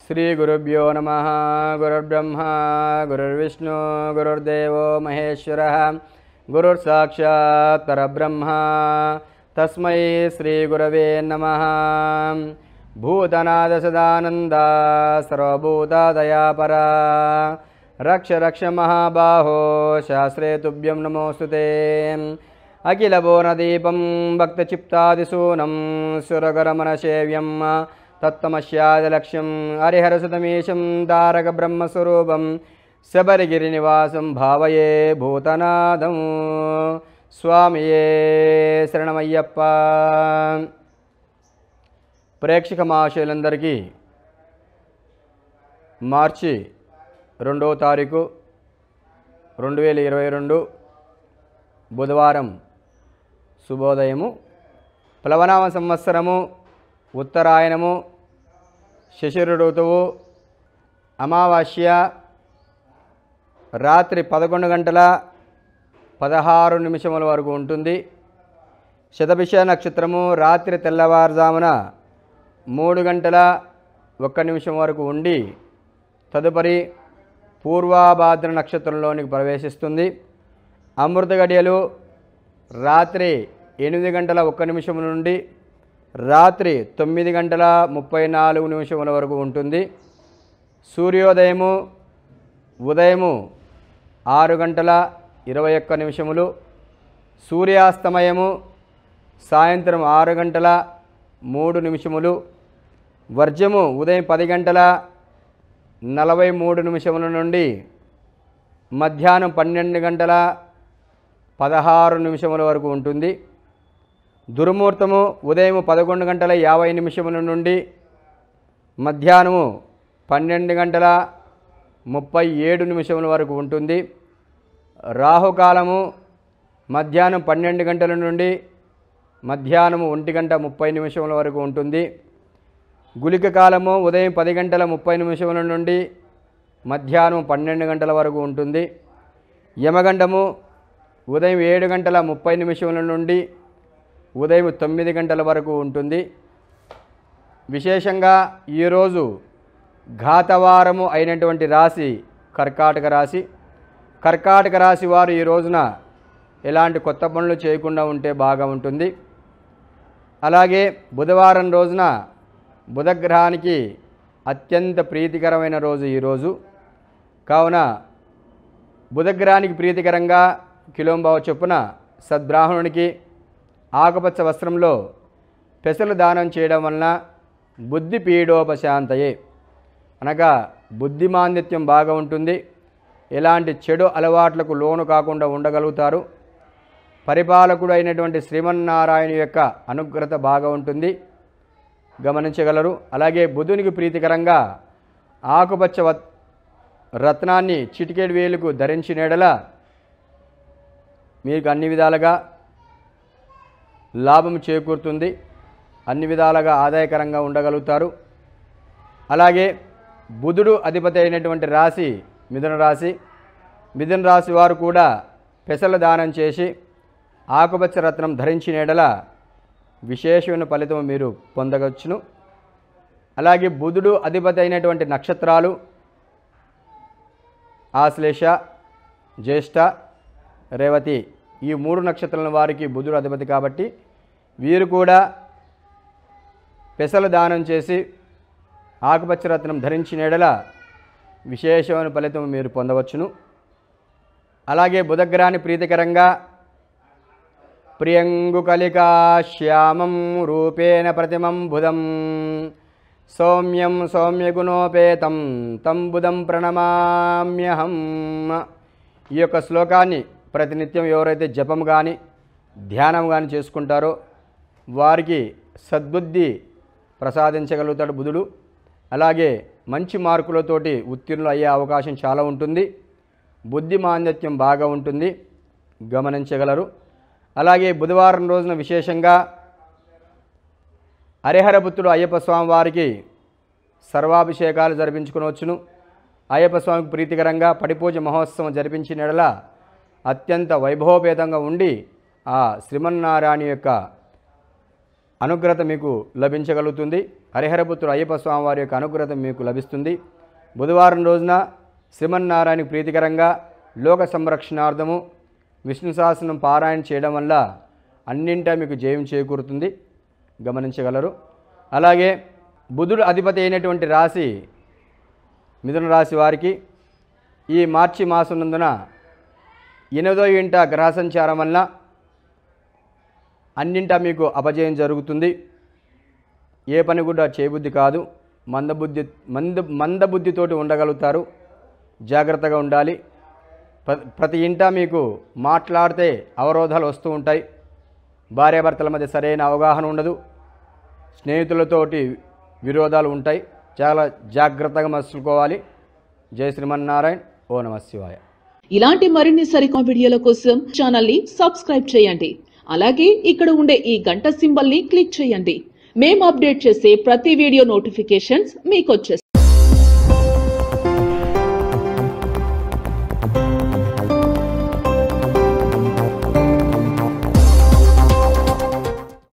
శ్రీగురుభ్యో నమ గురుర్బ్రహ్మ గురుర్విష్ణు గురుర్దేవో మహేశ్వర గురుర్సాక్షాత్ పరబ్రహ్మ తస్మై శ్రీగురవే నమ భూతనాద సదానంద సర్వభూతాదయాపరా రక్ష రక్ష మహాబాహో శాస్త్రే తుభ్యం నమోస్తుతే అఖిలభువనదీపం భక్తచిత్తాదిశూనం సురగరమనసేవ్యం తత్తమస్యాదిలక్ష్యం హరిహరసుతమీశం తారక బ్రహ్మస్వరూపం శబరిగిరినివాసం భావయే భూతనాదం స్వామియే శరణమయ్యప్ప ప్రేక్షక మహాశయులందరికీ మార్చి రెండవ తారీఖు రెండు వేల ఇరవై రెండు బుధవారం శుభోదయము ప్లవనామ సంవత్సరము ఉత్తరాయణము శశిర ఋతువు అమావాస్య రాత్రి పదకొండు గంటల పదహారు నిమిషముల వరకు ఉంటుంది శతభిష నక్షత్రము రాత్రి తెల్లవారుజామున మూడు గంటల ఒక్క నిమిషం వరకు ఉండి తదుపరి పూర్వాభాద్ర నక్షత్రంలోనికి ప్రవేశిస్తుంది అమృత గడియలు రాత్రి ఎనిమిది గంటల ఒక్క నిమిషం నుండి రాత్రి తొమ్మిది గంటల ముప్పై నాలుగు నిమిషముల వరకు ఉంటుంది సూర్యోదయము ఉదయము ఆరు గంటల ఇరవై ఒక్క నిమిషములు సూర్యాస్తమయము సాయంత్రం ఆరు గంటల మూడు నిమిషములు వర్జము ఉదయం పది గంటల నలభై మూడు నిమిషముల నుండి మధ్యాహ్నం పన్నెండు గంటల పదహారు నిమిషముల వరకు ఉంటుంది దుర్ముహూర్తము ఉదయం పదకొండు గంటల యాభై నిమిషముల నుండి మధ్యాహ్నము పన్నెండు గంటల ముప్పై ఏడు నిమిషముల వరకు ఉంటుంది రాహుకాలము మధ్యాహ్నం పన్నెండు గంటల నుండి మధ్యాహ్నము ఒంటి గంట ముప్పై నిమిషముల వరకు ఉంటుంది గుళిక కాలము ఉదయం పది గంటల ముప్పై నిమిషముల నుండి మధ్యాహ్నం పన్నెండు గంటల వరకు ఉంటుంది యమగండము ఉదయం ఏడు గంటల ముప్పై నిమిషముల నుండి ఉదయం తొమ్మిది గంటల వరకు ఉంటుంది విశేషంగా ఈరోజు ఘాతవారము అయినటువంటి రాశి కర్కాటక రాశి కర్కాటక రాశి వారు ఈ రోజున ఎలాంటి కొత్త పనులు చేయకుండా ఉంటే బాగా ఉంటుంది అలాగే బుధవారం రోజున బుధగ్రహానికి అత్యంత ప్రీతికరమైన రోజు ఈరోజు కావున బుధగ్రహానికి ప్రీతికరంగా కిలోంబావ చొప్పున సద్బ్రాహ్మణునికి ఆకుపచ్చ వస్త్రంలో పెసలు దానం చేయడం వలన బుద్ధి పీడోపశాంతయే అనగా బుద్ధిమాంద్యత్యం బాగా ఉంటుంది ఎలాంటి చెడు అలవాట్లకు లోను కాకుండా ఉండగలుగుతారు పరిపాలకుడు అయినటువంటి శ్రీమన్నారాయణ యొక్క అనుగ్రత బాగా ఉంటుంది గమనించగలరు అలాగే బుధునికి ప్రీతికరంగా ఆకుపచ్చ వ- రత్నాన్ని చిటికెడు వేలుకు ధరించినడల మీకు అన్ని విధాలుగా లాభం చేకూరుతుంది అన్ని విధాలుగా ఆదాయకరంగా ఉండగలుగుతారు అలాగే బుధుడు అధిపతి అయినటువంటి రాశి మిథున రాశి మిథున రాశి వారు కూడా పెసల దానం చేసి ఆకుపచ్చ రత్నం ధరించిన ఎడల విశేషమైన ఫలితం మీరు పొందవచ్చును అలాగే బుధుడు అధిపతి అయినటువంటి నక్షత్రాలు ఆశ్లేష జ్యేష్ఠ రేవతి ఈ మూడు నక్షత్రాల వారికి బుధుడు అధిపతి కాబట్టి వీరు కూడా పెసలు దానం చేసి ఆకుపచ్చ రత్నం ధరించిన ఎడల విశేషమైన ఫలితం మీరు పొందవచ్చును అలాగే బుధగ్రహాన్ని ప్రీతికరంగా ప్రియంగుకలికా శ్యామం రూపేణ ప్రతిమం బుధం సౌమ్యం సౌమ్యగుణోపేతం తం బుధం ప్రణమామ్యహం ఈ యొక్క శ్లోకాన్ని ప్రతినిత్యం ఎవరైతే జపం కానీ ధ్యానం కానీ చేసుకుంటారో వారికి సద్బుద్ధి ప్రసాదించగలుగుతాడు బుధుడు అలాగే మంచి మార్కులతోటి ఉత్తీర్ణులు అయ్యే అవకాశం చాలా ఉంటుంది బుద్ధి మాంద్యత్యం బాగా ఉంటుంది గమనించగలరు అలాగే బుధవారం రోజున విశేషంగా హరిహరపుత్రుడు అయ్యప్ప స్వామి వారికి సర్వాభిషేకాలు జరిపించుకునవచ్చును అయ్యప్ప స్వామికి ప్రీతికరంగా పడిపూజ మహోత్సవం జరిపించిన ఎడల అత్యంత వైభవపేతంగా ఉండి ఆ శ్రీమన్నారాయణ యొక్క అనుగ్రత మీకు లభించగలుగుతుంది హరిహరపుత్రుడు అయ్యప్ప స్వామి వారి యొక్క అనుగ్రహం మీకు లభిస్తుంది బుధవారం రోజున శ్రీమన్నారాయణ ప్రీతికరంగా లోక సంరక్షణార్థము విష్ణు సహస్రం పారాయణ చేయడం వల్ల అన్నింటా మీకు జయం చేకూరుతుంది గమనించగలరు అలాగే బుధుడు అధిపతి అయినటువంటి రాశి మిథున రాశి వారికి ఈ మార్చి మాసం నందున ఎనిమిదో ఇంట గ్రహ సంచారం వల్ల అన్నింటా మీకు అపజయం జరుగుతుంది ఏ పని కూడా చేయబుద్ధి కాదు మందబుద్ధి మంద మందబుద్ధితోటి ఉండగలుగుతారు జాగ్రత్తగా ఉండాలి ప్ర- ప్రతి ఇంట మీకు మాట్లాడితే అవరోధాలు వస్తూ ఉంటాయి భార్యాభర్తల మధ్య సరైన అవగాహన ఉండదు స్నేహితులతోటి విరోధాలు ఉంటాయి చాలా జాగ్రత్తగా మసులుకోవాలి జై శ్రీమన్నారాయణ ఓ నమ శివాయ ఇలాంటి మరిన్ని సరికొత్త వీడియోల కోసం ఛానల్ ని సబ్స్క్రైబ్ చేయండి అలాగే ఇక్కడ ఉండే ఈ గంట సింబల్ ని క్లిక్ చేయండి మేము అప్డేట్ చేసే ప్రతి వీడియో నోటిఫికేషన్స్ మీకు వచ్చేస్తాయి